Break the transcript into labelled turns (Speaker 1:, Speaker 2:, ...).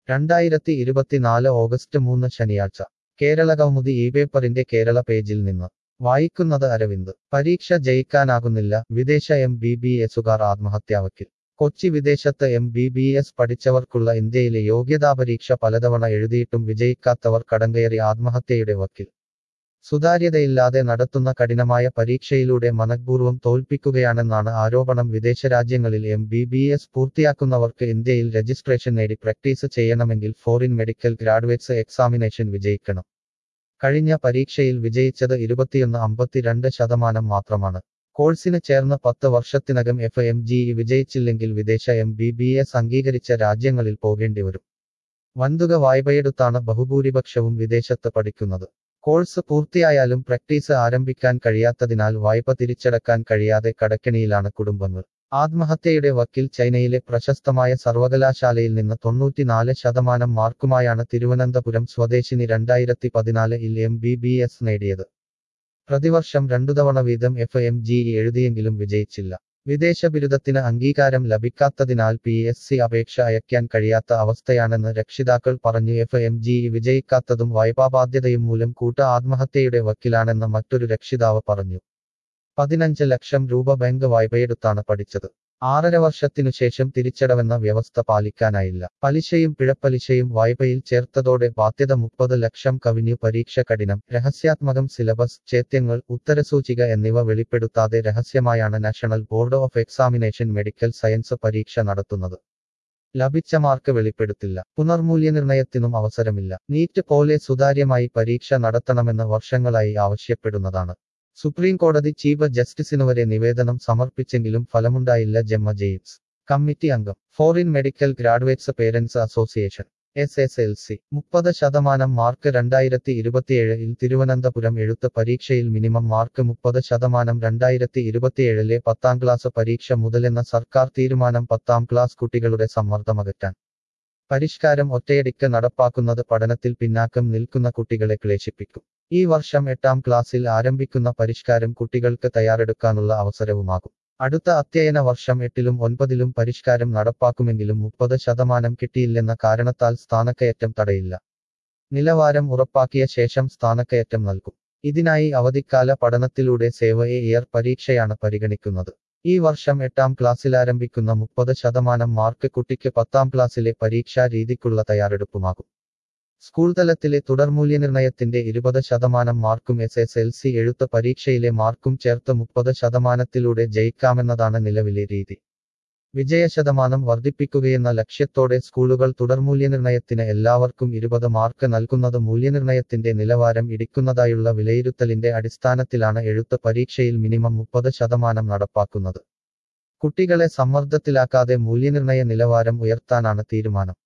Speaker 1: രണ്ടായിരത്തി ഇരുപത്തിനാല് ഓഗസ്റ്റ് മൂന്ന് ശനിയാഴ്ച കേരള കൗമുദി ഈ പേപ്പറിന്റെ കേരള പേജിൽ നിന്ന് വായിക്കുന്നത് അരവിന്ദ് പരീക്ഷ ജയിക്കാനാകുന്നില്ല വിദേശ എം ബി ബി എസുകാർ ആത്മഹത്യാവക്കിൽ കൊച്ചി വിദേശത്ത് എം ബി ബി എസ് പഠിച്ചവർക്കുള്ള ഇന്ത്യയിലെ യോഗ്യതാപരീക്ഷ പലതവണ എഴുതിയിട്ടും വിജയിക്കാത്തവർ കടങ്കയറി ആത്മഹത്യയുടെ വക്കിൽ സുതാര്യതയില്ലാതെ നടത്തുന്ന കഠിനമായ പരീക്ഷയിലൂടെ മനഃപൂർവ്വം തോൽപ്പിക്കുകയാണെന്നാണ് ആരോപണം വിദേശ രാജ്യങ്ങളിൽ എം ബി ബി എസ് പൂർത്തിയാക്കുന്നവർക്ക് ഇന്ത്യയിൽ രജിസ്ട്രേഷൻ നേടി പ്രാക്ടീസ് ചെയ്യണമെങ്കിൽ ഫോറിൻ മെഡിക്കൽ ഗ്രാഡുവേറ്റ്സ് എക്സാമിനേഷൻ വിജയിക്കണം കഴിഞ്ഞ പരീക്ഷയിൽ വിജയിച്ചത് ഇരുപത്തിയൊന്ന് അമ്പത്തിരണ്ട് ശതമാനം മാത്രമാണ് കോഴ്സിന് ചേർന്ന് പത്ത് വർഷത്തിനകം എഫ് എം ജി ഇ വിജയിച്ചില്ലെങ്കിൽ വിദേശ എം ബി ബി എസ് അംഗീകരിച്ച രാജ്യങ്ങളിൽ പോകേണ്ടിവരും വൻതുക വായ്പയെടുത്താണ് ബഹുഭൂരിപക്ഷവും വിദേശത്ത് പഠിക്കുന്നത് കോഴ്സ് പൂർത്തിയായാലും പ്രാക്ടീസ് ആരംഭിക്കാൻ കഴിയാത്തതിനാൽ വായ്പ തിരിച്ചടക്കാൻ കഴിയാതെ കടക്കെണിയിലാണ് കുടുംബങ്ങൾ ആത്മഹത്യയുടെ വക്കിൽ ചൈനയിലെ പ്രശസ്തമായ സർവകലാശാലയിൽ നിന്ന് തൊണ്ണൂറ്റിനാല് ശതമാനം മാർക്കുമായാണ് തിരുവനന്തപുരം സ്വദേശിനി രണ്ടായിരത്തി പതിനാലിൽ എം ബി ബി എസ് നേടിയത് പ്രതിവർഷം രണ്ടു തവണ വീതം എഫ് എം ജി ഇ എഴുതിയെങ്കിലും വിജയിച്ചില്ല വിദേശ ബിരുദത്തിന് അംഗീകാരം ലഭിക്കാത്തതിനാൽ പി എസ് സി അപേക്ഷ അയക്കാൻ കഴിയാത്ത അവസ്ഥയാണെന്ന് രക്ഷിതാക്കൾ പറഞ്ഞു എഫ് എം ജി ഇ വിജയിക്കാത്തതും വായ്പാബാധ്യതയും മൂലം കൂട്ട ആത്മഹത്യയുടെ വക്കിലാണെന്ന് മറ്റൊരു രക്ഷിതാവ് പറഞ്ഞു പതിനഞ്ച് ലക്ഷം രൂപ ബാങ്ക് വായ്പയെടുത്താണ് പഠിച്ചത് ആറര വർഷത്തിനു ശേഷം തിരിച്ചടവെന്ന വ്യവസ്ഥ പാലിക്കാനായില്ല പലിശയും പിഴപ്പലിശയും വായ്പയിൽ ചേർത്തതോടെ ബാധ്യത മുപ്പത് ലക്ഷം കവിഞ്ഞു പരീക്ഷ കഠിനം രഹസ്യാത്മകം സിലബസ് ചേത്യങ്ങൾ ഉത്തരസൂചിക എന്നിവ വെളിപ്പെടുത്താതെ രഹസ്യമായാണ് national board of examination medical science പരീക്ഷ നടത്തുന്നത് ലഭിച്ച മാർക്ക് വെളിപ്പെടുത്തില്ല പുനർമൂല്യനിർണയത്തിനും അവസരമില്ല നീറ്റ് പോലെ സുതാര്യമായി പരീക്ഷ നടത്തണമെന്ന് വർഷങ്ങളായി ആവശ്യപ്പെടുന്നതാണ് സുപ്രീം കോടതി ചീഫ് ജസ്റ്റിസിനുവരെ നിവേദനം സമർപ്പിച്ചെങ്കിലും ഫലമുണ്ടായില്ല ജെമ്മ ജെയിംസ് കമ്മിറ്റി അംഗം foreign medical graduates parents association S S L C മുപ്പത് ശതമാനം മാർക്ക് രണ്ടായിരത്തി ഇരുപത്തിയേഴിൽ തിരുവനന്തപുരം എഴുത്ത് പരീക്ഷയിൽ മിനിമം മാർക്ക് മുപ്പത് ശതമാനം രണ്ടായിരത്തി ഇരുപത്തിയേഴിലെ പത്താം ക്ലാസ് പരീക്ഷ മുതലെന്ന സർക്കാർ തീരുമാനം പത്താം ക്ലാസ് കുട്ടികളുടെ സമ്മർദ്ദമകറ്റാൻ പരിഷ്കാരം ഒറ്റയടിക്ക് നടപ്പാക്കുന്നത് പഠനത്തിൽ പിന്നാക്കം നിൽക്കുന്ന കുട്ടികളെ ക്ലേശിപ്പിക്കും ഈ വർഷം എട്ടാം ക്ലാസ്സിൽ ആരംഭിക്കുന്ന പരിഷ്കാരം കുട്ടികൾക്ക് തയ്യാറെടുക്കാനുള്ള അവസരവുമാകും അടുത്ത അധ്യയന വർഷം എട്ടിലും ഒൻപതിലും പരിഷ്കാരം നടപ്പാക്കുമെങ്കിലും മുപ്പത് ശതമാനം കിട്ടിയില്ലെന്ന കാരണത്താൽ സ്ഥാനക്കയറ്റം തടയില്ല നിലവാരം ഉറപ്പാക്കിയ ശേഷം സ്ഥാനക്കയറ്റം നൽകും ഇതിനായി അവധിക്കാല പഠനത്തിലൂടെ സേവ എ ഇയർ പരീക്ഷയാണ് പരിഗണിക്കുന്നത് ഈ വർഷം എട്ടാം ക്ലാസ്സിലാരംഭിക്കുന്ന മുപ്പത് ശതമാനം മാർക്ക് കുട്ടിക്ക് പത്താം ക്ലാസ്സിലെ പരീക്ഷാ രീതിക്കുള്ള തയ്യാറെടുപ്പുമാകും സ്കൂൾ തലത്തിലെ തുടർമൂല്യനിർണയത്തിന്റെ ഇരുപത് ശതമാനം മാർക്കും എസ് എസ് എൽ സി എഴുത്ത് പരീക്ഷയിലെ മാർക്കും ചേർത്ത് മുപ്പത് ശതമാനത്തിലൂടെ ജയിക്കാമെന്നതാണ് നിലവിലെ രീതി വിജയശതമാനം വർദ്ധിപ്പിക്കുകയെന്ന ലക്ഷ്യത്തോടെ സ്കൂളുകൾ തുടർമൂല്യനിർണയത്തിന് എല്ലാവർക്കും ഇരുപത് മാർക്ക് നൽകുന്നത് മൂല്യനിർണയത്തിന്റെ നിലവാരം ഇടിക്കുന്നതായുള്ള വിലയിരുത്തലിന്റെ അടിസ്ഥാനത്തിലാണ് എഴുത്ത് പരീക്ഷയിൽ മിനിമം മുപ്പത് ശതമാനം നടപ്പാക്കുന്നത് കുട്ടികളെ സമ്മർദ്ദത്തിലാക്കാതെ മൂല്യനിർണയ നിലവാരം ഉയർത്താനാണ് തീരുമാനം